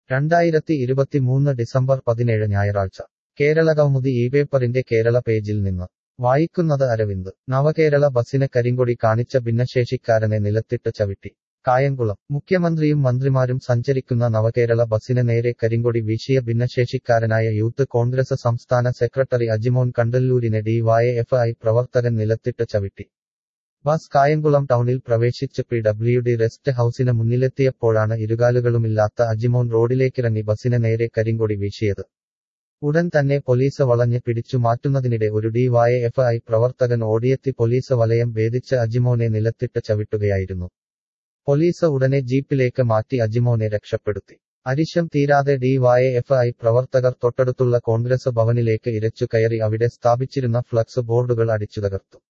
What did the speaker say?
രണ്ടായിരത്തി ഇരുപത്തിമൂന്ന് ഡിസംബർ പതിനേഴ് ഞായറാഴ്ച കേരളകൗമുദി ഈ പേപ്പറിന്റെ കേരള പേജിൽ നിന്ന് വായിക്കുന്നത് അരവിന്ദ് നവകേരള ബസിന് കരിങ്കൊടി കാണിച്ച ഭിന്നശേഷിക്കാരനെ നിലത്തിട്ട് ചവിട്ടി കായംകുളം മുഖ്യമന്ത്രിയും മന്ത്രിമാരും സഞ്ചരിക്കുന്ന നവകേരള ബസിന് നേരെ കരിങ്കൊടി വീശിയ ഭിന്നശേഷിക്കാരനായ യൂത്ത് കോൺഗ്രസ് സംസ്ഥാന സെക്രട്ടറി അജിമോൻ കണ്ടല്ലൂരിനെ ഡിവൈഎഫ്ഐ പ്രവർത്തകൻ നിലത്തിട്ട് ചവിട്ടി ബസ് കായംകുളം ടൗണിൽ പ്രവേശിച്ച് പി ഡബ്ല്യു ഡി റെസ്റ്റ് ഹൌസിന് മുന്നിലെത്തിയപ്പോഴാണ് ഇരുകാലുകളുമില്ലാത്ത അജിമോൻ റോഡിലേക്കിറങ്ങി ബസിന് നേരെ കരിങ്കൊടി വീശിയത് ഉടൻ തന്നെ പോലീസ് വളഞ്ഞ് പിടിച്ചു മാറ്റുന്നതിനിടെ ഒരു ഡിവൈഎഫ്ഐ പ്രവർത്തകൻ ഓടിയെത്തി പോലീസ് വലയം ഭേദിച്ച് അജിമോനെ നിലത്തിട്ട് ചവിട്ടുകയായിരുന്നു പോലീസ് ഉടനെ ജീപ്പിലേക്ക് മാറ്റി അജിമോനെ രക്ഷപ്പെടുത്തി അരിശം തീരാതെ ഡിവൈഎഫ്ഐ പ്രവർത്തകർ തൊട്ടടുത്തുള്ള കോൺഗ്രസ് ഭവനിലേക്ക് ഇരച്ചു കയറി അവിടെ സ്ഥാപിച്ചിരുന്ന ഫ്ലക്സ് ബോർഡുകൾ അടിച്ചു തകർത്തു